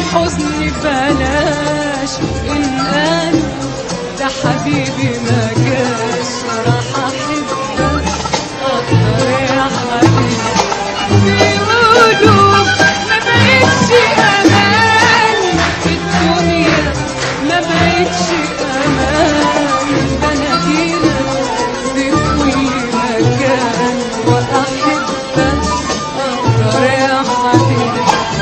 والحزن بلاش إن قال ده حبيبي ما جاش راح أحبك أكتر يا حبيبي بيقولوا ما بقتش أمان في الدنيا ما بقتش أمان ده أنا هنا في كل مكان وأحبك أكتر يا حبيبي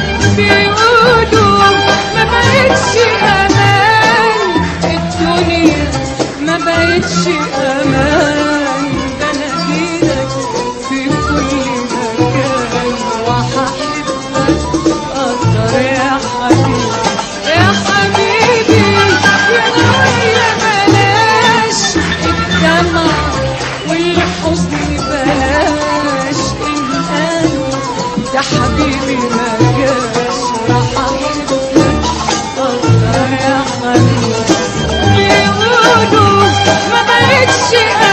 بيقولوا ما بقتش أمان الدنيا ما بقتش أمان ده أنا هنا في كل مكان وهحبك أكتر يا حبيبي يا حبيبي يا يا بلاش الدمع والحزن بلاش إن قالوا ده حبيبي ما جاش راح أحبك أكتر يا حبيبي بيقولوا ما بقتش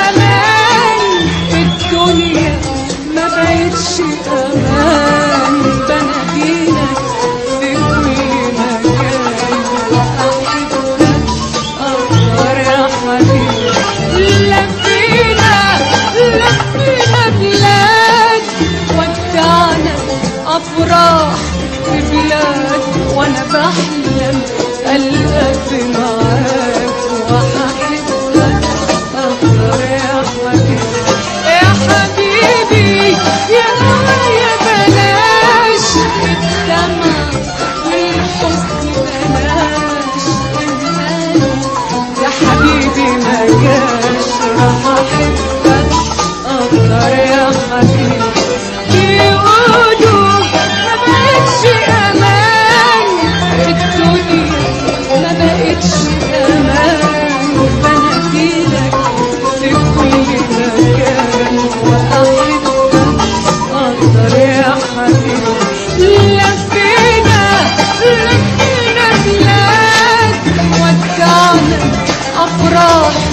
أمان الدنيا ما بقتش أمان بناديلك في كل مكان وأحبك أكتر يا حبيبي لفينا لفينا بلاد ودعنا أفراح في بلاد وأنا بحلم ألقاك معاك وهحبك أكتر يا حبيبي يا حبيبي يا يا بلاش الدمع والحزن بلاش الهنا يا حبيبي ما جاش راح احبك اكتر يا حبيبي بيقولوا ما بقتش امان الدنيا ما بقتش امان بناديلك في كل مكان واحبك اكتر يا حبيبي لفينا لفينا بلاد ودعنا افراح